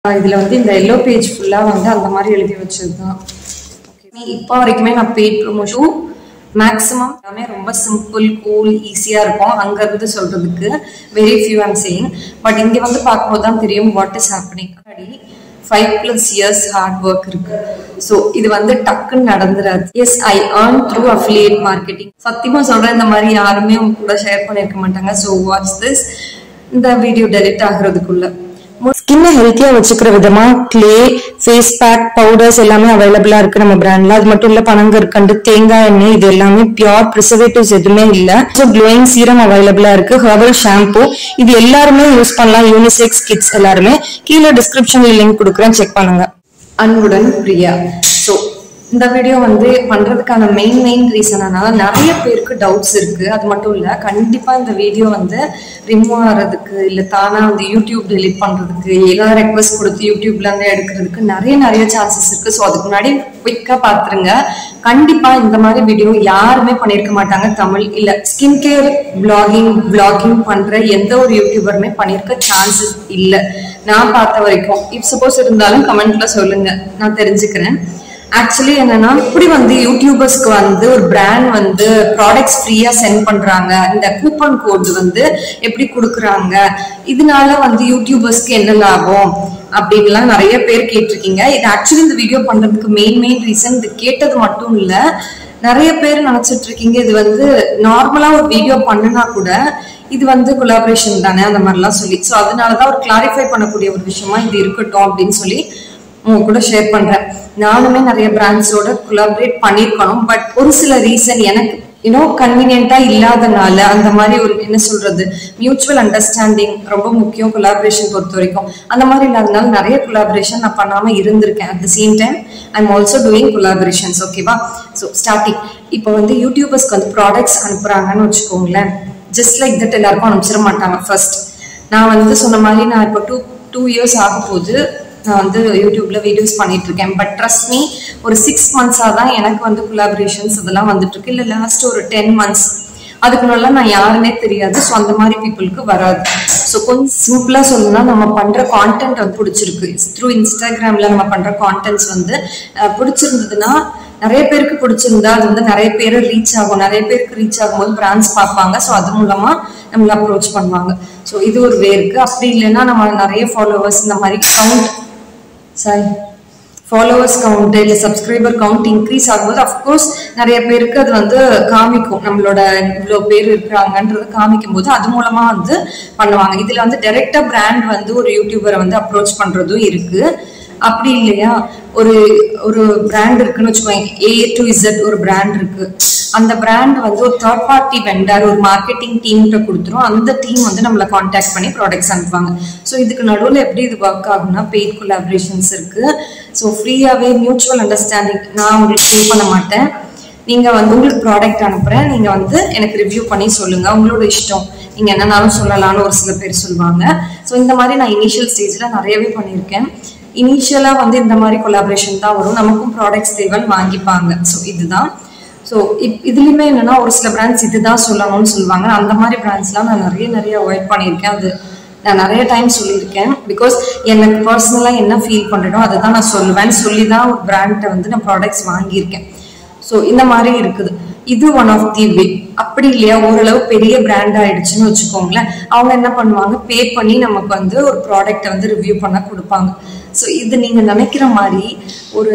இதுல வந்து இந்த எல்லோ பேஜ் ஃபுல்லா வந்து அந்த மாதிரி எழுதி வச்சதுதான் Okay. இப்போ வரைக்குமே நான் பெய்ட் ப்ரொமோஷன் மேக்ஸிமம் எல்லாமே ரொம்ப சிம்பிள் கூல் ஈஸியா இருக்கும் அங்க இருந்து சொல்றதுக்கு very few I'm saying but இங்க வந்து பார்க்கும்போது தான் தெரியும் what is happening five plus years hard work இருக்கு ஸோ இது வந்து டக்குன்னு நடந்துராது yes I earn through affiliate marketing சத்தியமா சொல்றேன் இந்த மாதிரி யாருமே உங்க கூட ஷேர் பண்ணிருக்க மாட்டாங்க ஸோ வாட்ச் திஸ் இந்த வீடியோ டெலிட் ஆகுறதுக்குள்ள ஸ்கின்னை ஹெல்த்தியா வச்சுக்கிற விதமா கிளே ஃபேஸ் பேக் பவுடர்ஸ் எல்லாமே அவைலபிளா இருக்கு நம்ம பிராண்ட்ல அது மட்டும் இல்ல பனங்கற்கண்டு தேங்காய் எண்ணெய் இது எல்லாமே பியோர் ப்ரிசர்வேட்டிவ்ஸ் எதுவுமே இல்ல ஸோ க்ளோயிங் சீரம் அவைலபிளா இருக்கு ஹெர்பல் ஷாம்பு இது எல்லாருமே யூஸ் பண்ணலாம் யூனிசெக்ஸ் கிட்ஸ் எல்லாருமே கீழே டிஸ்கிரிப்ஷன்ல லிங்க் கொடுக்குறேன் செக் பண்ணுங்க அன்புடன் பிரியா ஸோ இந்த வீடியோ வந்து பண்றதுக்கான மெயின் மெயின் ரீசன் என்னன்னா நிறைய பேருக்கு டவுட்ஸ் இருக்கு அது மட்டும் இல்ல கண்டிப்பா இந்த வீடியோ வந்து ரிமூவ் ஆகிறதுக்கு இல்ல தானா வந்து யூடியூப் டெலிட் பண்றதுக்கு ஏதாவது ரெக்வஸ்ட் கொடுத்து யூடியூப்ல இருந்து எடுக்கிறதுக்கு நிறைய நிறைய சான்சஸ் இருக்கு ஸோ அதுக்கு முன்னாடி குயிக்கா பாத்துருங்க கண்டிப்பா இந்த மாதிரி வீடியோ யாருமே பண்ணியிருக்க மாட்டாங்க தமிழ் இல்ல ஸ்கின் கேர் பிளாகிங் பிளாகிங் பண்ற எந்த ஒரு யூடியூபருமே பண்ணியிருக்க சான்சஸ் இல்ல நான் பார்த்த வரைக்கும் இப் சப்போஸ் இருந்தாலும் கமெண்ட்ல சொல்லுங்க நான் தெரிஞ்சுக்கிறேன் ஆக்சுவலி என்னன்னா இப்படி வந்து யூடியூபர்ஸ்க்கு வந்து ஒரு பிராண்ட் வந்து ப்ராடக்ட்ஸ் ஃப்ரீயா சென்ட் பண்றாங்க இந்த கூப்பன் கோட் வந்து எப்படி கொடுக்குறாங்க இதனால வந்து யூடியூபர்ஸ்க்கு என்ன லாபம் அப்படின்லாம் நிறைய பேர் கேட்டிருக்கீங்க இது ஆக்சுவலி இந்த வீடியோ பண்றதுக்கு மெயின் மெயின் ரீசன் இது கேட்டது மட்டும் இல்ல நிறைய பேர் நினைச்சிட்டு இருக்கீங்க இது வந்து நார்மலா ஒரு வீடியோ பண்ணுனா கூட இது வந்து கொலாபரேஷன் தானே அந்த மாதிரிலாம் சொல்லி ஸோ அதனாலதான் ஒரு கிளாரிஃபை பண்ணக்கூடிய ஒரு விஷயமா இது இருக்கட்டும் அப்படின்னு சொல்லி உங்க கூட ஷேர் பண்றேன் நானுமே நிறைய பிராண்ட்ஸோட கொலாபரேட் பண்ணியிருக்கணும் பட் ஒரு சில ரீசன் எனக்கு யூனோ கன்வீனியன்ட்டா இல்லாதனால அந்த மாதிரி ஒரு என்ன சொல்றது மியூச்சுவல் அண்டர்ஸ்டாண்டிங் ரொம்ப முக்கியம் கொலாபரேஷன் பொறுத்த வரைக்கும் அந்த மாதிரி இல்லாதனால நிறைய கொலாபரேஷன் நான் பண்ணாம இருந்திருக்கேன் at the same time I am also doing collaborations ஓகேவா ஸோ ஸ்டார்டிங் இப்போ வந்து யூடியூபர்ஸ்க்கு வந்து ப்ராடக்ட்ஸ் அனுப்புறாங்கன்னு வச்சுக்கோங்களேன் ஜஸ்ட் லைக் தட் எல்லாருக்கும் அனுப்பிச்சிட மாட்டாங்க ஃபர்ஸ்ட் நான் வந்து சொன்ன மாதிரி நான் இப்போ டூ டூ இயர்ஸ் ஆக போகுது நான் வந்து யூடியூப்ல வீடியோஸ் பண்ணிட்டு இருக்கேன் பட் ட்ரஸ்ட் மீ ஒரு சிக்ஸ் மந்த்ஸா தான் எனக்கு வந்து கொலாபரேஷன்ஸ் இதெல்லாம் வந்துட்டு இருக்கு இல்ல லாஸ்ட் ஒரு டென் மந்த்ஸ் அதுக்கு முன்னாடி நான் யாருன்னே தெரியாது ஸோ அந்த மாதிரி பீப்புளுக்கு வராது ஸோ கொஞ்சம் சிம்பிளா சொல்லணும்னா நம்ம பண்ற கான்டென்ட் வந்து பிடிச்சிருக்கு த்ரூ இன்ஸ்டாகிராம்ல நம்ம பண்ற கான்டென்ட்ஸ் வந்து அஹ், பிடிச்சிருந்ததுன்னா நிறைய பேருக்கு பிடிச்சிருந்தா அது வந்து நிறைய பேர் ரீச் ஆகும் நிறைய பேருக்கு ரீச் ஆகும்போது பிராண்ட்ஸ் பார்ப்பாங்க ஸோ அது மூலமா நம்மள அப்ரோச் பண்ணுவாங்க ஸோ இது ஒரு வே இருக்கு அப்படி இல்லைன்னா நம்ம நிறைய ஃபாலோவர்ஸ் இந்த மாதிரி கவுண்ட் சாரி ஃபாலோவர்ஸ் கவுண்ட் இல்லை சப்ஸ்கிரைபர் கவுண்ட் இன்க்ரீஸ் ஆகும்போது அஃப்கோர்ஸ் நிறைய பேருக்கு அது வந்து காமிக்கும் நம்மளோட இவ்வளோ பேர் இருக்கிறாங்கன்றது காமிக்கும் போது அது மூலமா வந்து பண்ணுவாங்க இதுல வந்து டைரக்டா பிராண்ட் வந்து ஒரு யூடியூபரை வந்து அப்ரோச் பண்றதும் இருக்கு அப்படி இல்லையா ஒரு ஒரு பிராண்ட் இருக்குன்னு வச்சுக்கோங்க ஏ டு இசட் ஒரு பிராண்ட் இருக்கு அந்த பிராண்ட் வந்து ஒரு தேர்ட் பார்ட்டி வெண்டர் ஒரு மார்க்கெட்டிங் டீம்கிட்ட கொடுத்துரும் அந்த டீம் வந்து நம்மளை காண்டாக்ட் பண்ணி ப்ராடக்ட்ஸ் அனுப்புவாங்க ஸோ இதுக்கு நடுவில் எப்படி இது ஒர்க் ஆகும்னா பெய்ட் கொலாபரேஷன்ஸ் இருக்கு ஸோ ஃப்ரீயாகவே மியூச்சுவல் அண்டர்ஸ்டாண்டிங் நான் உங்களுக்கு பே பண்ண மாட்டேன் நீங்க வந்து உங்களுக்கு ப்ராடக்ட் அனுப்புறேன் நீங்க வந்து எனக்கு ரிவ்யூ பண்ணி சொல்லுங்க உங்களோட இஷ்டம் நீங்க என்னன்னாலும் சொல்லலாம்னு ஒரு சில பேர் சொல்லுவாங்க ஸோ இந்த மாதிரி நான் இனிஷியல் ஸ்டேஜ்ல நிறையவே பண்ணியிருக்கேன் இனிஷியலா வந்து இந்த மாதிரி கொலாபரேஷன் தான் வரும் நமக்கும் ப்ராடக்ட்ஸ் தேவைன்னு வாங்கிப்பாங்க ஸோ இதுதான் ஸோ இதுலயுமே என்னன்னா ஒரு சில பிராண்ட்ஸ் இதுதான் சொல்லணும்னு சொல்லுவாங்க அந்த மாதிரி பிராண்ட்ஸ்லாம் நான் நிறைய நிறைய அவாய்ட் பண்ணியிருக்கேன் அது நான் நிறைய டைம் சொல்லியிருக்கேன் பிகாஸ் எனக்கு பர்சனலாக என்ன ஃபீல் பண்ணுறனோ அதை தான் நான் சொல்லுவேன் சொல்லி தான் ஒரு பிராண்ட்டை வந்து நான் ப்ராடக்ட்ஸ் வாங்கியிருக்கேன் ஸோ இந்த மாதிரி இருக்குது இது ஒன் ஆஃப் தி வே அப்படி இல்லையா ஓரளவு பெரிய பிராண்ட் ஆயிடுச்சுன்னு வச்சுக்கோங்களேன் அவங்க என்ன பண்ணுவாங்க பே பண்ணி நமக்கு வந்து ஒரு ப்ராடக்ட்டை வந்து ரிவ்யூ பண்ண கொடுப்பாங்க ஸோ இது நீங்க நினைக்கிற மாதிரி ஒரு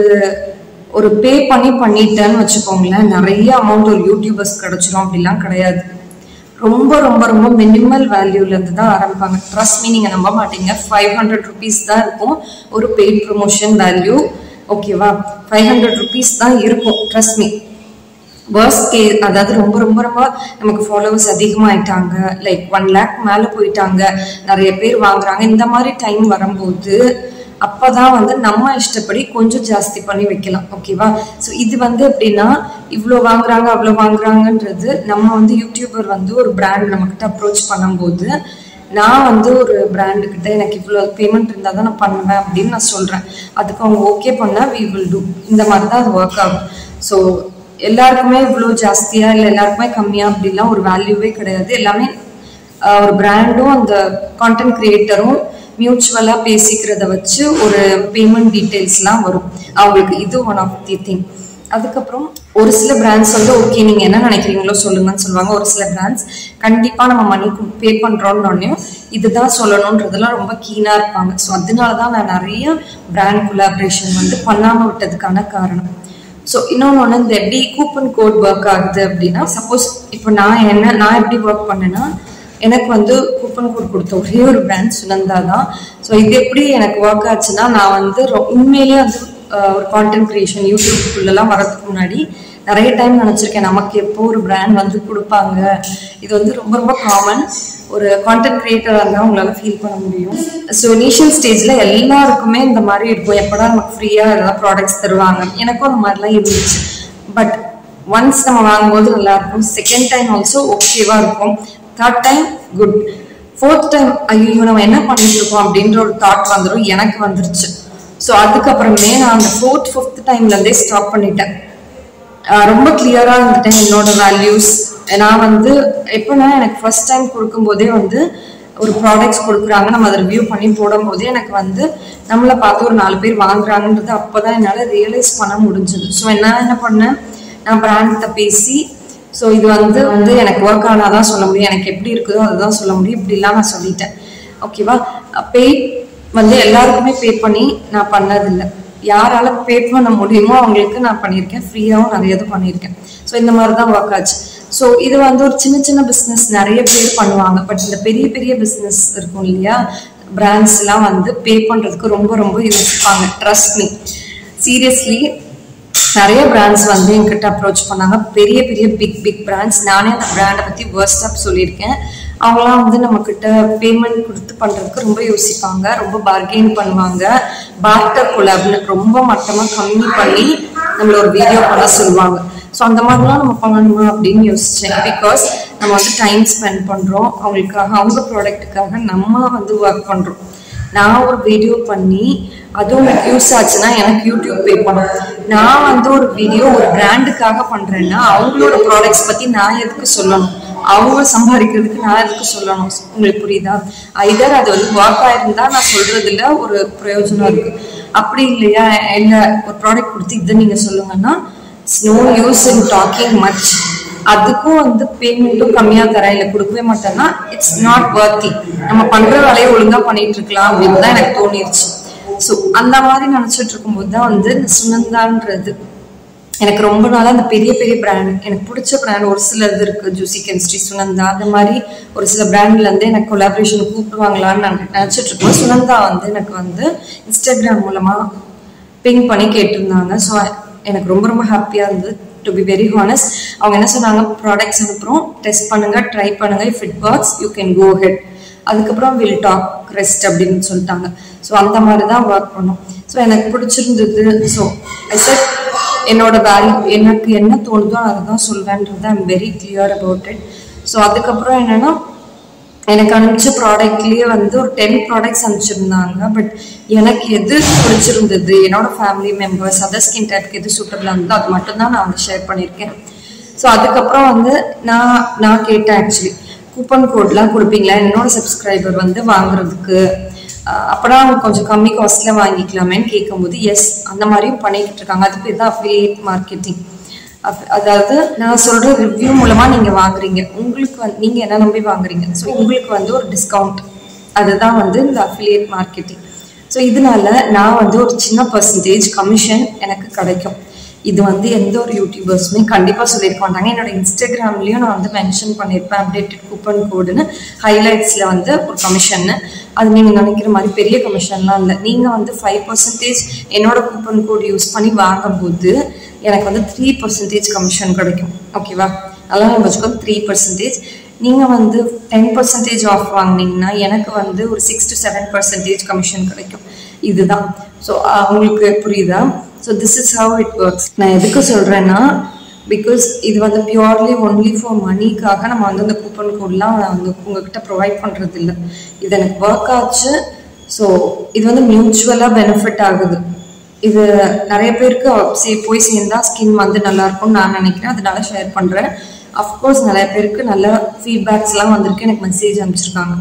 ஒரு பே பண்ணி பண்ணிட்டேன்னு வச்சுக்கோங்களேன் நிறைய அமௌண்ட் ஒரு யூடியூபர்ஸ் கிடைச்சிரும் அப்படிலாம் கிடையாது ரொம்ப ரொம்ப ரொம்ப மினிமல் வேல்யூல இருந்து தான் ஆரம்பிப்பாங்க ட்ரஸ்ட் மீ நீங்க நம்ப மாட்டீங்க ஃபைவ் ஹண்ட்ரட் ருபீஸ் தான் இருக்கும் ஒரு பெய்ட் ப்ரொமோஷன் வேல்யூ ஓகேவா ஃபைவ் ஹண்ட்ரட் ருபீஸ் தான் இருக்கும் ட்ரஸ்ட் மீ வேர்ஸ் கே அதாவது ரொம்ப ரொம்ப ரொம்ப நமக்கு ஃபாலோவர்ஸ் அதிகமாயிட்டாங்க லைக் ஒன் லேக் மேலே போயிட்டாங்க நிறைய பேர் வாங்குறாங்க இந்த மாதிரி டைம் வரும்போது அப்பதான் வந்து நம்ம இஷ்டப்படி கொஞ்சம் ஜாஸ்தி பண்ணி வைக்கலாம் ஓகேவா ஸோ இது வந்து எப்படின்னா இவ்வளோ வாங்குறாங்க அவ்வளோ வாங்குறாங்கன்றது நம்ம வந்து யூடியூபர் வந்து ஒரு பிராண்ட் நம்மக்கிட்ட அப்ரோச் பண்ணும்போது நான் வந்து ஒரு பிராண்டு கிட்ட எனக்கு இவ்வளோ பேமெண்ட் இருந்தால் தான் நான் பண்ணுவேன் அப்படின்னு நான் சொல்கிறேன் அதுக்கு அவங்க ஓகே பண்ணால் வி வில் டூ இந்த மாதிரி தான் அது ஒர்க் ஆகும் ஸோ எல்லாருக்குமே இவ்வளோ ஜாஸ்தியா இல்லை எல்லாருக்குமே கம்மியா அப்படிலாம் ஒரு வேல்யூவே கிடையாது எல்லாமே ஆஹ், ஒரு பிராண்டும் அந்த கான்டென்ட் கிரியேட்டரும் மியூச்சுவலாக பேசிக்கிறத வச்சு ஒரு பேமெண்ட் டீட்டெயில்ஸ்லாம் வரும் அவங்களுக்கு இது ஒன் ஆஃப் தி திங் அதுக்கப்புறம் ஒரு சில பிராண்ட்ஸ் வந்து ஓகே நீங்க என்ன நினைக்கிறீங்களோ சொல்லுங்கன்னு சொல்லுவாங்க ஒரு சில பிராண்ட்ஸ் கண்டிப்பா நம்ம மணி பே பண்றோம்னு இதுதான் சொல்லணுன்றதெல்லாம் ரொம்ப கீனா இருப்பாங்க ஸோ அதனால தான் நான் நிறைய பிராண்ட் கொலாபரேஷன் வந்து பண்ணாம விட்டதுக்கான காரணம் ஸோ இன்னொன்று ஒன்று இந்த எப்படி கூப்பன் கோட் ஒர்க் ஆகுது அப்படின்னா சப்போஸ் இப்போ நான் என்ன நான் எப்படி ஒர்க் பண்ணேன்னா எனக்கு வந்து கூப்பன் கோட் கொடுத்த ஒரே ஒரு பிராண்ட் சுனந்தா தான் ஸோ இது எப்படி எனக்கு ஒர்க் ஆச்சுன்னா நான் வந்து ரொ- உண்மையிலேயே வந்து அஹ், ஒரு கான்டென்ட் கிரியேஷன் யூடியூப்குள்ளெல்லாம் வரதுக்கு முன்னாடி நிறைய டைம் நினச்சிருக்கேன் நமக்கு எப்போ ஒரு பிராண்ட் வந்து கொடுப்பாங்க இது வந்து ரொம்ப ரொம்ப காமன் ஒரு கான்டென்ட் கிரியேட்டராக இருந்தால் உங்களால் ஃபீல் பண்ண முடியும் ஸோ இனிஷியல் ஸ்டேஜில் எல்லாருக்குமே இந்த மாதிரி இருக்கும் எப்படா நமக்கு ஃப்ரீயாக ஏதாவது ப்ராடக்ட்ஸ் தருவாங்க எனக்கும் அந்த மாதிரிலாம் இருந்துச்சு பட் ஒன்ஸ் நம்ம வாங்கும்போது நல்லா இருக்கும் செகண்ட் டைம் ஆல்சோ ஓகேவா இருக்கும் third time good fourth time ஐயோ நம்ம என்ன பண்ணிட்டு இருக்கோம் அப்படின்ற ஒரு தாட் வந்துடும் எனக்கு வந்துருச்சு ஸோ அதுக்கப்புறமே நான் அந்த ஃபோர்த் ஃபிஃப்த் டைம்லேருந்தே ஸ்டாப் பண்ணிட்டேன் ஆஹ் ரொம்ப கிளியராக இருந்துட்டேன் என்னோட வேல்யூஸ் நான் வந்து எப்போனா எனக்கு ஃபர்ஸ்ட் டைம் கொடுக்கும்போதே வந்து ஒரு ப்ராடக்ட்ஸ் கொடுக்குறாங்க நம்ம அதை ரிவ்யூ பண்ணி போடும்போதே எனக்கு வந்து நம்மளை பார்த்து ஒரு நாலு பேர் வாங்குறாங்கன்றது அப்போ தான் என்னால் ரியலைஸ் பண்ண முடிஞ்சது ஸோ நான் என்ன பண்ணேன் நான் பிராண்ட்கிட்ட பேசி ஸோ இது வந்து வந்து எனக்கு ஒர்க் ஆனாதான் சொல்ல முடியும் எனக்கு எப்படி இருக்குதோ அதுதான் சொல்ல முடியும் இப்படிலாம் நான் சொல்லிட்டேன் ஓகேவா பே வந்து எல்லாருக்குமே பே பண்ணி நான் பண்ணதில்லை யாரால பே பண்ண முடியுமோ அவங்களுக்கு நான் பண்ணியிருக்கேன் ஃப்ரீயாகவும் நிறைய இது பண்ணியிருக்கேன் ஸோ இந்த மாதிரி தான் ஒர்க் ஆச்சு ஸோ இது வந்து ஒரு சின்ன சின்ன பிஸ்னஸ் நிறைய பேர் பண்ணுவாங்க பட் இந்த பெரிய பெரிய பிஸ்னஸ் இருக்கும் இல்லையா பிராண்ட்ஸ்லாம் வந்து பே பண்ணுறதுக்கு ரொம்ப ரொம்ப யோசிப்பாங்க ட்ரஸ்ட் மீ சீரியஸ்லி நிறைய பிராண்ட்ஸ் வந்து என்கிட்ட அப்ரோச் பண்ணாங்க பெரிய பெரிய பிக் பிக் பிராண்ட்ஸ் நானே அந்த பிராண்டை பற்றி வேர்ஸ்டாப் சொல்லியிருக்கேன் அவங்களாம் வந்து நம்ம கிட்ட பேமெண்ட் கொடுத்து பண்றதுக்கு ரொம்ப யோசிப்பாங்க ரொம்ப பார்கெயின் பண்ணுவாங்க பார்ட்டர் கொலாப்னு ரொம்ப மட்டமாக கம்மி பண்ணி நம்மள ஒரு வீடியோ பண்ண சொல்லுவாங்க ஸோ அந்த மாதிரிலாம் நம்ம பண்ணணுமா அப்படின்னு யோசிச்சேன் பிகாஸ் நம்ம வந்து டைம் ஸ்பெண்ட் பண்றோம் அவங்களுக்காக அவங்க ப்ராடக்ட்டுக்காக நம்ம வந்து ஒர்க் பண்றோம் நான் ஒரு வீடியோ பண்ணி அது உங்களுக்கு யூஸ் ஆச்சுன்னா எனக்கு யூடியூப் பே பண்ணும் நான் வந்து ஒரு வீடியோ ஒரு பிராண்டுக்காக பண்றேன்னா அவங்களோட ப்ராடக்ட்ஸ் பத்தி நான் எதுக்கு சொல்லணும் அவங்க சம்பாதிக்கிறதுக்கு நான் எதுக்கு சொல்லணும் உங்களுக்கு புரியுதா ஐதர் அது வந்து ஒர்க் ஆயிருந்தா நான் சொல்றதுல ஒரு பிரயோஜனம் இருக்கு அப்படி இல்லையா இல்ல ஒரு ப்ராடக்ட் கொடுத்து இதை நீங்க சொல்லுங்கன்னா no use in talking much அதுக்கும் வந்து பேமெண்ட்டும் கம்மியா தரேன் இல்லை கொடுக்கவே மாட்டேன்னா இட்ஸ் நாட் வர்த்தி நம்ம பண்ற வேலையை ஒழுங்கா பண்ணிட்டு இருக்கலாம் அப்படின்னு தான் எனக்கு தோணிருச்சு ஸோ அந்த மாதிரி நினைச்சிட்டு இருக்கும்போது தான் வந்து இந்த சுனந்தான்றது எனக்கு ரொம்ப நாளா அந்த பெரிய பெரிய பிராண்ட் எனக்கு பிடிச்ச பிராண்ட் ஒரு சில இது இருக்கு ஜூசி கெமிஸ்ட்ரி சுனந்தா அந்த மாதிரி ஒரு சில பிராண்ட்ல இருந்து எனக்கு கொலாபரேஷன் கூப்பிடுவாங்களான்னு நான் நினைச்சிட்டு இருக்கோம் சுனந்தா வந்து எனக்கு வந்து இன்ஸ்டாகிராம் மூலமா பிங் பண்ணி கேட்டிருந்தாங்க ஸோ எனக்கு ரொம்ப ரொம்ப ஹாப்பியாக இருந்தது டு பி வெரி ஹானஸ்ட் அவங்க என்ன சொன்னாங்க ப்ராடக்ட்ஸ் அனுப்புகிறோம் டெஸ்ட் பண்ணுங்க ட்ரை பண்ணுங்க if it works you can go head அதுக்கப்புறம் வில் டாக் ரெஸ்ட் அப்படின்னு சொல்லிட்டாங்க ஸோ அந்த மாதிரி தான் ஒர்க் பண்ணோம் ஸோ எனக்கு பிடிச்சிருந்தது ஸோ ஐ செட் என்னோட வேல்யூ எனக்கு என்ன தோணுதோ அதை தான் சொல்வேன்றது I'm very clear about it so அதுக்கப்புறம் என்னன்னா எனக்கு அனுப்பிச்ச ப்ராடக்ட்லயே வந்து ஒரு டென் ப்ராடக்ட்ஸ் அனுப்பிச்சிருந்தாங்க பட் எனக்கு எது பிடிச்சிருந்தது என்னோட ஃபேமிலி மெம்பர்ஸ் அதர் ஸ்கின் டைப்க்கு எது சூட்டபிளாக இருந்ததோ அது மட்டும்தான் நான் வந்து ஷேர் பண்ணியிருக்கேன் ஸோ அதுக்கப்புறம் வந்து நான் நான் கேட்டேன் ஆக்சுவலி கூப்பன் கோட்லாம் கொடுப்பீங்களா என்னோட சப்ஸ்கிரைபர் வந்து வாங்குறதுக்கு அஹ் அப்பனா அவங்க கொஞ்சம் கம்மி காஸ்ட்ல வாங்கிக்கலாமேன்னு கேட்கும்போது எஸ் அந்த மாதிரியும் பண்ணிக்கிட்டு இருக்காங்க அது பேர் தான் அஃபிலியேட் மார்க்கெட்டிங் அப்- அதாவது நான் சொல்ற ரிவ்யூ மூலமா நீங்க வாங்குறீங்க உங்களுக்கு வந்து நீங்க என்ன நம்பி வாங்குறீங்க ஸோ உங்களுக்கு வந்து ஒரு டிஸ்கவுண்ட் அதுதான் வந்து இந்த அஃபிலியேட் மார்க்கெட்டிங் ஸோ இதனால நான் வந்து ஒரு சின்ன பர்சன்டேஜ் கமிஷன் எனக்கு கிடைக்கும் இது வந்து எந்த ஒரு யூடியூபர்ஸுமே கண்டிப்பாக சொல்லியிருக்க மாட்டாங்க என்னோட இன்ஸ்டாகிராம்லேயும் நான் வந்து மென்ஷன் பண்ணியிருப்பேன் அப்டேட்டட் கூப்பன் கோடுன்னு ஹைலைட்ஸில் வந்து ஒரு கமிஷன்னு அது நீங்கள் நினைக்கிற மாதிரி பெரிய கமிஷன்லாம் இல்லை நீங்கள் வந்து ஃபைவ் பர்சன்டேஜ் என்னோட கூப்பன் கோட் யூஸ் பண்ணி வாங்கும்போது எனக்கு வந்து த்ரீ பர்சன்டேஜ் கமிஷன் கிடைக்கும் ஓகேவா அதெல்லாம் நம்ம வச்சுக்கோ த்ரீ பர்சன்டேஜ் நீங்கள் வந்து டென் பர்சன்டேஜ் ஆஃப் வாங்குனீங்கன்னா எனக்கு வந்து ஒரு six to seven percentage commission கிடைக்கும் இதுதான் ஸோ உங்களுக்கு புரியுதா so this is how it works நான் எதுக்கு சொல்கிறேன்னா பிகாஸ் இது வந்து பியூர்லி ஒன்லி ஃபார் மணிக்காக நம்ம வந்து அந்த கூப்பன் கோட்லாம் வந்து உங்ககிட்ட ப்ரொவைட் பண்ணுறது இல்லை இது எனக்கு ஒர்க் ஆச்சு ஸோ இது வந்து மியூச்சுவலாக பெனிஃபிட் ஆகுது இது நிறைய பேருக்கு சே- போய் சேர்ந்தா ஸ்கின் வந்து நல்லா இருக்கும்னு நான் நினைக்கிறேன் அதனால ஷேர் பண்ணுறேன் அஃப்கோர்ஸ் நிறைய பேருக்கு நல்ல ஃபீட்பேக்ஸ்லாம் வந்திருக்கு எனக்கு மெசேஜ் அனுப்பிச்சிருக்காங்க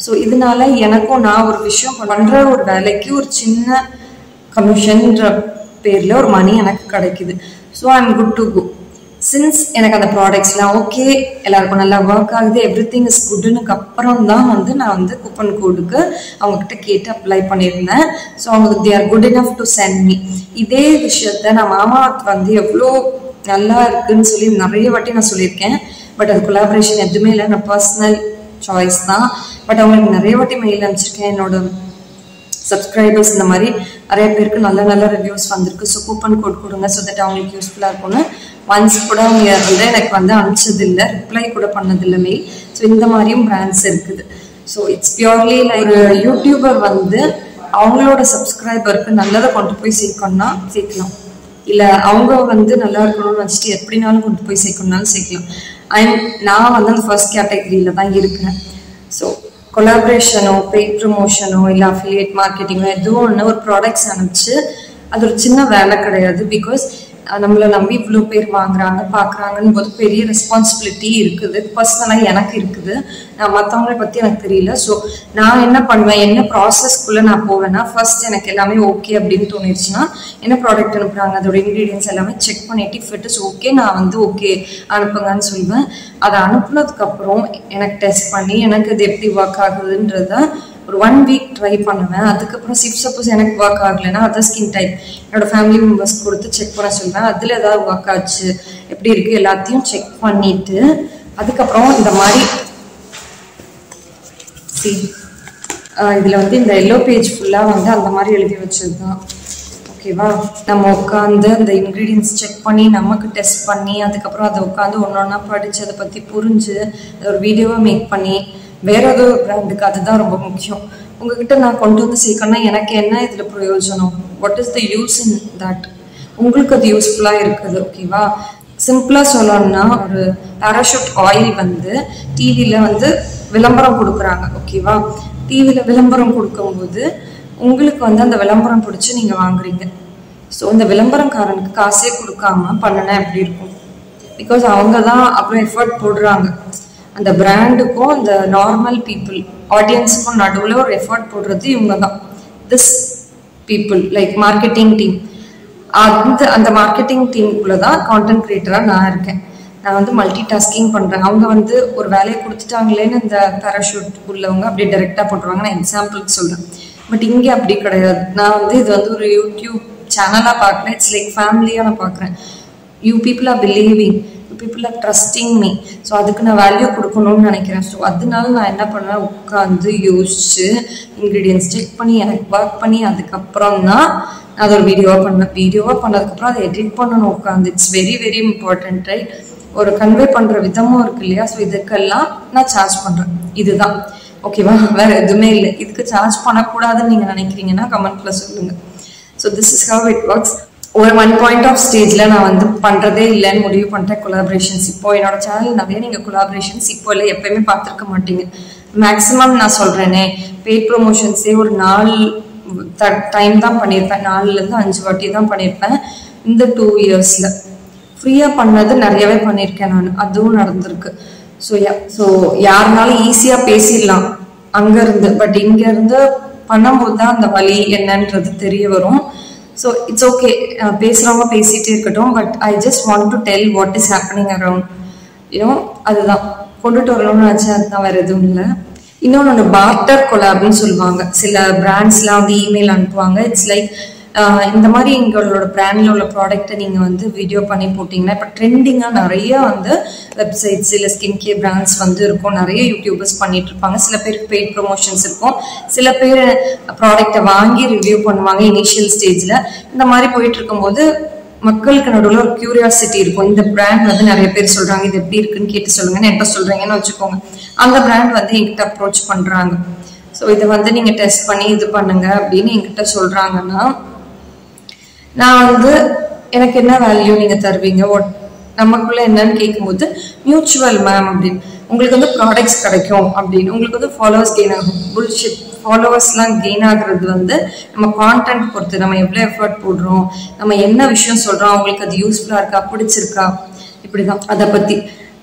ஸோ இதனால எனக்கும் நான் ஒரு விஷயம் பண்ற ஒரு வேலைக்கு ஒரு சின்ன கமிஷன்ற பேர்ல ஒரு மணி எனக்கு கிடைக்குது so I am good to go since எனக்கு அந்த ப்ராடக்ட்ஸ்லாம் ஓகே எல்லாருக்கும் நல்லா ஒர்க் ஆகுது எவ்ரி திங் இஸ் குட்னுக்கு அப்புறம் தான் வந்து நான் வந்து கூப்பன் கோடுக்கு அவங்கக்கிட்ட கேட்டு அப்ளை பண்ணியிருந்தேன் ஸோ அவங்களுக்கு they are good enough to send me இதே விஷயத்த நான் மாமாவுக்கு வந்து எவ்வளோ நல்லா இருக்குன்னு சொல்லி நிறைய வாட்டி நான் சொல்லியிருக்கேன் பட் அது கொலாபரேஷன் எதுவுமே இல்லை நான் பர்சனல் சாய்ஸ் தான் பட் அவங்களுக்கு நிறைய வாட்டி மெயில் அனுப்பிச்சிருக்கேன் என்னோட சப்ஸ்கிரைபர்ஸ் இந்த மாதிரி நிறைய பேருக்கு நல்ல நல்ல ரிவ்யூஸ் வந்திருக்கு ஸோ கூப்பன் கோட் கொடுங்க ஸோ தட் அவங்களுக்கு யூஸ்ஃபுல்லாக இருக்கும்னு ஒன்ஸ் கூட அவங்க வந்து எனக்கு வந்து அனுப்பிச்சது இல்லை ரிப்ளை கூட பண்ணதில்லை மெயில் ஸோ இந்த மாதிரியும் பிராண்ட்ஸ் இருக்குது ஸோ இட்ஸ் பியூர்லி லைக் ஒரு யூடியூபர் வந்து அவங்களோட சப்ஸ்கிரைபருக்கு நல்லதை கொண்டு போய் சேர்க்கணும்னா சேர்க்கலாம் இல்லை அவங்க வந்து நல்லா இருக்கணும்னு வச்சுட்டு எப்படினாலும் கொண்டு போய் சேர்க்கணும்னாலும் சேர்க்கலாம் அண்ட் நான் வந்து அந்த ஃபர்ஸ்ட் கேட்டகரியில தான் இருக்கிறேன் ஸோ கொலாபரேஷனோ பெய்ட் ப்ரமோஷனோ இல்லை அஃபிலியேட் மார்க்கெட்டிங்கோ ஏதோ ஒன்று ஒரு ப்ராடக்ட்ஸ் அனுப்பிச்சு அது ஒரு சின்ன வேலை கிடையாது பிகாஸ் நம்மளை நம்பி இவ்வளோ பேர் வாங்குறாங்க பார்க்குறாங்கன்னு போது பெரிய ரெஸ்பான்சிபிலிட்டி இருக்குது பர்சனலாக எனக்கு இருக்குது நான் மற்றவங்களை பற்றி எனக்கு தெரியல ஸோ நான் என்ன பண்ணுவேன் என்ன ப்ராசஸ்க்குள்ளே நான் போவேன்னா ஃபர்ஸ்ட் எனக்கு எல்லாமே ஓகே அப்படின்னு தோணிடுச்சுன்னா என்ன ப்ராடக்ட் அனுப்புகிறாங்க அதோட இன்க்ரீடியன்ஸ் எல்லாமே செக் பண்ணிட்டு if it is ஓகே நான் வந்து ஓகே அனுப்புங்கன்னு சொல்லுவேன் அதை அனுப்புனதுக்கப்புறம் எனக்கு டெஸ்ட் பண்ணி எனக்கு இது எப்படி ஒர்க் ஆகுதுன்றத ஒரு ஒன் வீக் ட்ரை பண்ணுவேன் அதுக்கப்புறம் சிப் சப்போஸ் எனக்கு ஒர்க் ஆகலைன்னா அதர் ஸ்கின் டைப் என்னோட ஃபேமிலி மெம்பர்ஸ் கொடுத்து செக் பண்ண சொல்லுவேன் அதில் ஏதாவது ஒர்க் ஆச்சு எப்படி இருக்கு எல்லாத்தையும் செக் பண்ணிட்டு அதுக்கப்புறம் இந்த மாதிரி சி இதில் வந்து இந்த எல்லோ பேஜ் ஃபுல்லாக வந்து அந்த மாதிரி எழுதி வச்சது தான் ஓகேவா நம்ம உட்காந்து அந்த இன்க்ரீடியன்ஸ் செக் பண்ணி நமக்கு டெஸ்ட் பண்ணி அதுக்கப்புறம் அதை உட்காந்து ஒன்று ஒன்றா படித்து அதை பற்றி புரிஞ்சு அதை ஒரு வீடியோவை மேக் பண்ணி வேற ஏதோ ஒரு பிராண்டுக்கு அதுதான் ரொம்ப முக்கியம் உங்ககிட்ட நான் கொண்டு வந்து சேர்க்கணும்னா எனக்கு என்ன இதில் பிரயோஜனம் what is the use in that உங்களுக்கு அது யூஸ்ஃபுல்லாக இருக்குது ஓகேவா சிம்பிளாக சொல்லணும்னா ஒரு பேராஷூட் ஆயில் வந்து டிவியில் வந்து விளம்பரம் கொடுக்குறாங்க ஓகேவா டிவியில் விளம்பரம் கொடுக்கும்போது உங்களுக்கு வந்து அந்த விளம்பரம் பிடிச்சி நீங்கள் வாங்குறீங்க ஸோ இந்த விளம்பரக்காரனுக்கு காசே கொடுக்காம பண்ணினா எப்படி இருக்கும் பிகாஸ் அவங்க தான் அப்புறம் எஃபர்ட் போடுறாங்க அந்த பிராண்டுக்கும் அந்த நார்மல் பீப்புள் ஆடியன்ஸுக்கும் நடுவில் ஒரு எஃபர்ட் போடுறது இவங்க தான் this people like marketing team அந்த அந்த மார்க்கெட்டிங் டீமுக்குள்ள தான் கான்டென்ட் கிரியேட்டராக நான் இருக்கேன் நான் வந்து மல்டி டாஸ்கிங் பண்ணுறேன் அவங்க வந்து ஒரு வேலையை கொடுத்துட்டாங்களேன்னு இந்த பேராஷூட் உள்ளவங்க அப்படியே டைரெக்டாக போட்டுருவாங்க நான் எக்ஸாம்பிளுக்கு சொல்கிறேன் பட் இங்கே அப்படி கிடையாது நான் வந்து இது வந்து ஒரு யூடியூப் சேனலாக பார்க்குறேன் இட்ஸ் லைக் ஃபேமிலியாக நான் பார்க்குறேன் you people are believing you people are trusting me so அதுக்கு நான் வேல்யூ கொடுக்கணும்னு நினைக்கிறேன் ஸோ அதனால நான் என்ன பண்ணுவேன் உட்காந்து யோசிச்சு இன்க்ரீடியன்ஸ் செக் பண்ணி எனக்கு ஒர்க் பண்ணி அதுக்கப்புறம் தான் நான் அதை ஒரு வீடியோவாக பண்ணேன் வீடியோவாக பண்ணதுக்கப்புறம் அதை எடிட் பண்ணணும் உட்காந்து it's very very important right ஒரு கன்வே பண்ணுற விதமும் இருக்கு இல்லையா ஸோ இதுக்கெல்லாம் நான் சார்ஜ் பண்ணுறேன் இதுதான் ஓகேவா வேற எதுவுமே இல்லை இதுக்கு சார்ஜ் பண்ணக்கூடாதுன்னு நீங்கள் நினைக்கிறீங்கன்னா கமெண்ட்ல சொல்லுங்க so this is how it works ஒரு ஒன் பாயிண்ட் ஆஃப் ஸ்டேஜில் நான் வந்து பண்ணுறதே இல்லைன்னு முடிவு பண்ணிட்டேன் கொலாபரேஷன்ஸ் இப்போ என்னோட சேனல் நிறைய நீங்கள் கொலாபரேஷன்ஸ் இப்போ இல்லை எப்பயுமே பார்த்துருக்க மாட்டீங்க மேக்ஸிமம் நான் சொல்கிறேனே பெய்ட் ப்ரொமோஷன்ஸே ஒரு நாலு டைம் தான் பண்ணியிருப்பேன் நாலுலேருந்து அஞ்சு வாட்டி தான் பண்ணியிருப்பேன் இந்த டூ இயர்ஸில் ஃப்ரீயாக பண்ணது நிறையவே பண்ணியிருக்கேன் நான் அதுவும் நடந்திருக்கு ஸோ ஸோ யாருனாலும் ஈஸியாக பேசிடலாம் அங்கேருந்து பட் இங்கேருந்து பண்ணும்போது தான் அந்த வழி என்னன்றது தெரிய வரும் ஸோ இட்ஸ் ஓகே பேசுகிறவங்க பேசிகிட்டே இருக்கட்டும் but I just want to tell what is happening around you know அதுதான் கொண்டுட்டு வரணும்னு நினச்சேன் அதுதான் வேறு எதுவும் இல்லை இன்னொன்று பார்ட்டர் கொலாப்னு சொல்லுவாங்க சில பிராண்ட்ஸ்லாம் வந்து இமெயில் அனுப்புவாங்க இட்ஸ் லைக் இந்த மாதிரி எங்களோட பிராண்டில் உள்ள ப்ராடக்ட்டை நீங்கள் வந்து வீடியோ பண்ணி போட்டிங்கன்னா இப்போ ட்ரெண்டிங்காக நிறைய வந்து வெப்சைட்ஸ் இல்லை ஸ்கின் கேர் பிராண்ட்ஸ் வந்து இருக்கும் நிறைய யூடியூபர்ஸ் பண்ணிட்டு இருப்பாங்க சில பேருக்கு பெய்ட் ப்ரொமோஷன்ஸ் இருக்கும் சில பேர் ப்ராடக்ட்டை வாங்கி ரிவ்யூ பண்ணுவாங்க இனிஷியல் ஸ்டேஜில் இந்த மாதிரி போயிட்டு இருக்கும்போது மக்களுக்கு நடுவில் ஒரு கியூரியாசிட்டி இருக்கும் இந்த பிராண்ட் வந்து நிறைய பேர் சொல்றாங்க இது எப்படி இருக்குன்னு கேட்டு சொல்லுங்கன்னு என்கிட்ட சொல்றீங்கன்னு வச்சுக்கோங்க அந்த பிராண்ட் வந்து என்கிட்ட அப்ரோச் பண்றாங்க ஸோ இதை வந்து நீங்க டெஸ்ட் பண்ணி இது பண்ணுங்க அப்படின்னு என்கிட்ட சொல்றாங்கன்னா நான் வந்து எனக்கு என்ன வேல்யூ நீங்க தருவீங்க what நமக்குள்ள என்னன்னு கேட்கும்போது மியூச்சுவல் மேம் அப்படின்னு உங்களுக்கு வந்து ப்ராடக்ட்ஸ் கிடைக்கும் அப்படின்னு உங்களுக்கு வந்து ஃபாலோவர்ஸ் கெயின் ஆகும் புல்ஷிட் ஃபாலோவர்ஸ்லாம் கெயின் ஆகுறது வந்து நம்ம கான்டென்ட் பொறுத்து நம்ம எவ்வளோ எஃபர்ட் போடுறோம் நம்ம என்ன விஷயம் சொல்றோம் அவங்களுக்கு அது யூஸ்ஃபுல்லாக இருக்கா பிடிச்சிருக்கா இப்படிதான் அதை பத்தி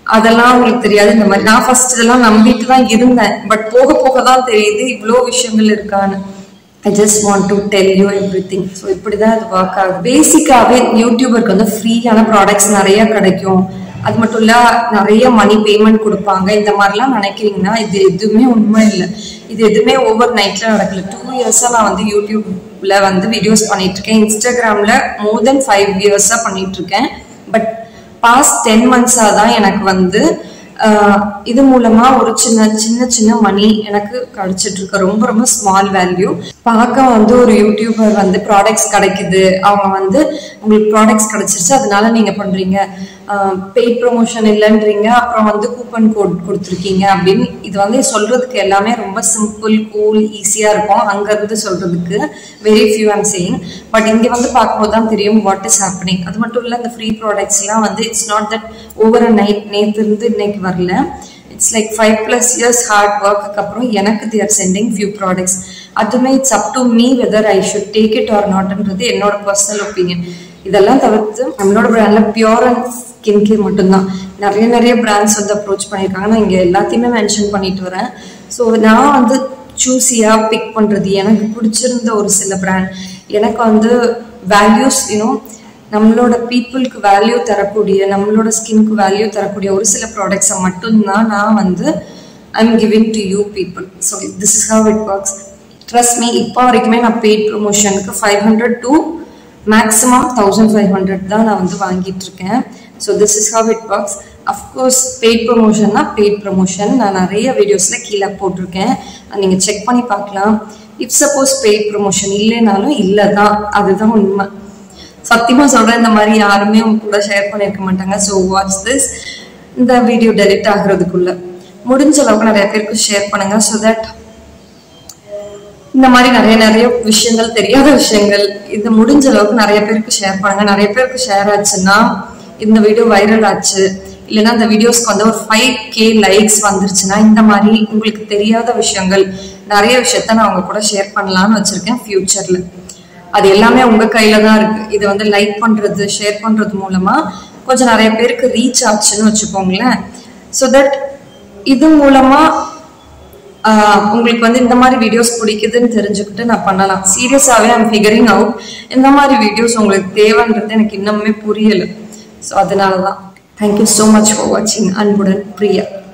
அதெல்லாம் உங்களுக்கு தெரியாது இந்த மாதிரி நான் ஃபர்ஸ்ட் இதெல்லாம் நம்பிட்டு தான் இருந்தேன் பட் போக போக தான் தெரியுது இவ்வளோ விஷயங்கள் இருக்கான்னு I just want to tell you everything so இப்படி தான் இது ஒர்க் ஆகுது பேசிக்காகவே யூடியூபருக்கு வந்து ஃப்ரீயான ப்ராடக்ட்ஸ் நிறைய கிடைக்கும் அது மட்டும் இல்ல நிறைய மணி பேமெண்ட் கொடுப்பாங்க இந்த மாதிரிலாம் நினைக்கிறீங்கன்னா இது எதுவுமே உண்மை இல்லை இது எதுவுமே ஓவர் நைட்ல நடக்கல டூ இயர்ஸா நான் வந்து யூடியூப்ல வந்து வீடியோஸ் பண்ணிட்டு இருக்கேன் இன்ஸ்டாகிராம்ல மோர் தென் ஃபைவ் இயர்ஸா பண்ணிட்டு இருக்கேன் பட் பாஸ்ட் டென் மந்த்ஸா தான் எனக்கு வந்து ஆஹ், இது மூலமா ஒரு சின்ன சின்ன சின்ன மணி எனக்கு கிடைச்சிட்டு இருக்கு ரொம்ப ரொம்ப ஸ்மால் வேல்யூ பார்க்க வந்து ஒரு யூடியூபர் வந்து ப்ராடக்ட்ஸ் கிடைக்குது அவங்க வந்து உங்களுக்கு ப்ராடக்ட்ஸ் கிடைச்சிருச்சு அதனால நீங்க பண்றீங்க பெய்ட் ப்ரொமோஷன் இல்லைன்றீங்க அப்புறம் வந்து கூப்பன் கோட் கொடுத்துருக்கீங்க அப்படின்னு இது வந்து சொல்றதுக்கு எல்லாமே ரொம்ப சிம்பிள் கூல் ஈஸியா இருக்கும் அங்க இருந்து சொல்றதுக்கு very few I'm saying but இங்க வந்து பார்க்கும்போது தான் தெரியும் வாட் இஸ் ஹேப்பனிங் அது மட்டும் இல்ல இந்த ஃப்ரீ ப்ராடக்ட்ஸ்லாம் வந்து it's not that over a night நேத்து இருந்து இன்னைக்கு வரல it's like five plus years hard work அப்புறம் எனக்கு தேர் சென்டிங் ஃபியூ ப்ராடக்ட்ஸ் அதுவுமே it's up to me whether I should take it or நாட்ன்றது என்னோட பர்சனல் ஒப்பீனியன் இதெல்லாம் தவிர்த்து நம்மளோட பிராண்ட்ல பியூர் அண்ட் ஸ்கின் கேர் மட்டும்தான் நிறைய நிறைய பிராண்ட்ஸ் வந்து அப்ரோச் பண்ணியிருக்காங்க நான் இங்கே எல்லாத்தையுமே மென்ஷன் பண்ணிட்டு வரேன் ஸோ நான் வந்து சூஸியா பிக் பண்றது எனக்கு பிடிச்சிருந்த ஒரு சில பிராண்ட் எனக்கு வந்து வேல்யூஸ் யூனோ நம்மளோட பீப்புளுக்கு வேல்யூ தரக்கூடிய நம்மளோட ஸ்கின்க்கு வேல்யூ தரக்கூடிய ஒரு சில ப்ராடக்ட்ஸை மட்டும்தான் நான் வந்து I'm giving to you people so this is how it works trust me இப்போ வரைக்குமே நான் பெய்ட் ப்ரொமோஷனுக்கு five hundred to maximum thousand five hundred தான் நான் வந்து வாங்கிட்டு இருக்கேன் so this is how it works of course paid ப்ரொமோஷன்னா பெய்ட் ப்ரொமோஷன் நான் நிறைய வீடியோஸில் கீழே போட்டிருக்கேன் நீங்கள் செக் பண்ணி பார்க்கலாம் இஃப் சப்போஸ் பெய்ட் ப்ரொமோஷன் இல்லைனாலும் இல்லை தான் அதுதான் உண்மை சத்தியமா சொல்றேன் இந்த மாதிரி யாருமே உங்க கூட ஷேர் பண்ணிருக்க மாட்டாங்க ஸோ வாட்ச் திஸ் இந்த வீடியோ டெலிட் ஆகுறதுக்குள்ள முடிஞ்ச அளவுக்கு நிறைய பேருக்கு ஷேர் பண்ணுங்க ஸோ தட் இந்த மாதிரி நிறைய நிறைய விஷயங்கள் தெரியாத விஷயங்கள் இது முடிஞ்ச அளவுக்கு நிறைய பேருக்கு ஷேர் பண்ணுங்க நிறைய பேருக்கு ஷேர் ஆச்சுன்னா இந்த வீடியோ வைரல் ஆச்சு இல்லைன்னா இந்த வீடியோஸ்க்கு வந்து ஒரு ஃபைவ் கே லைக்ஸ் வந்துருச்சுன்னா இந்த மாதிரி உங்களுக்கு தெரியாத விஷயங்கள் நிறைய விஷயத்த நான் உங்க கூட ஷேர் பண்ணலாம்னு வச்சிருக்கேன் ஃபியூச்சர்ல அது எல்லாமே உங்க கையில தான் இருக்கு இது வந்து லைக் பண்றது ஷேர் பண்றது மூலமா கொஞ்சம் நிறைய பேருக்கு ரீச் ஆச்சுன்னு வச்சுக்கோங்களேன் ஸோ தட் இது மூலமா ஆஹ் உங்களுக்கு வந்து இந்த மாதிரி வீடியோஸ் பிடிக்குதுன்னு தெரிஞ்சுக்கிட்டு நான் பண்ணலாம் சீரியஸாகவே ஐம் ஃபிகரிங் அவுட் இந்த மாதிரி வீடியோஸ் உங்களுக்கு தேவைன்றது எனக்கு இன்னுமே புரியல ஸோ அதனால தான் தேங்க்யூ ஸோ மச் ஃபார் வாட்சிங் அன்புடன் பிரியா